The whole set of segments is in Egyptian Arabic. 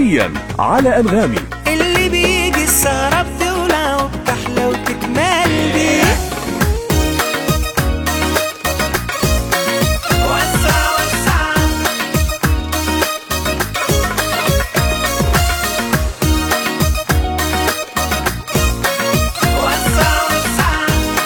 حصريا على أنغامي اللي بيجي السهرة بتولع وبتحلى وتكمل بيه وسع وسع وسع وسع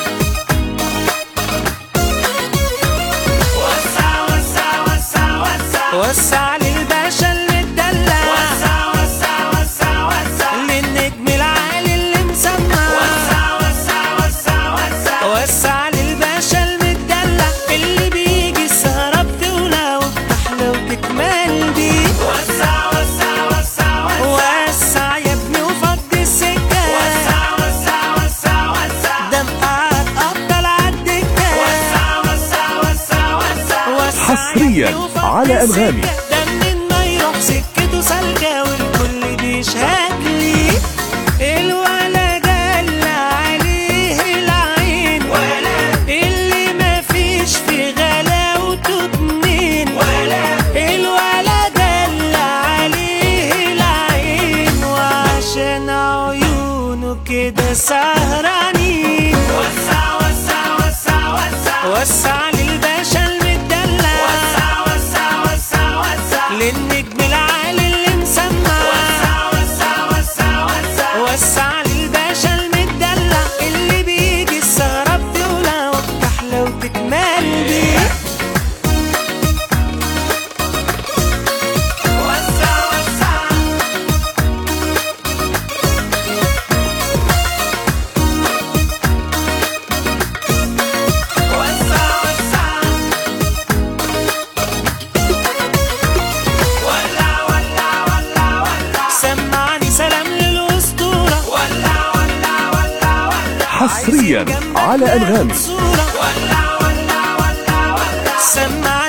وسع وسع وسع وسع وسع للباشا المدلع وسع وسع وسع وسع للنجم العالي اللي مسمع وسع وسع وسع وسع وسع للباشا المدلع اللي بيجي السهرة بتولع وبتحلى وتكمل بيه وسع وسع وسع وسع وسع يا ابني وفضي السكة وسع وسع وسع وسع ده مقعد أفضل عالدكة وسع وسع وسع وسع وسع حصرياً يا ابني وفضي على أنغامي. السكة. ده منين ما يروح سكته سالكة والكل بيشهد لي الولا دل عليه العين ولا اللي ما فيش في غلاوته اتنين ولا الولا دل عليه العين وعشان عيونه كده سهرانين وسع وسع وسع وسع وسع للباشا المدلع وسع وسع وسع وسع للنجم العالي اللي مسمع وسع وسع وسع وسع وسع للباشا المدلع اللي بيجي السهرة بتولع وبتحلى وتكمل بيه وسع وسع وسع وسع ولع ولع ولع ولع سمعني سلام للأسطورة ولع ولع ولع ولع حصرياً عايزين على جنبك أنغامي. صورة ولع ولع ولع ولع سمعني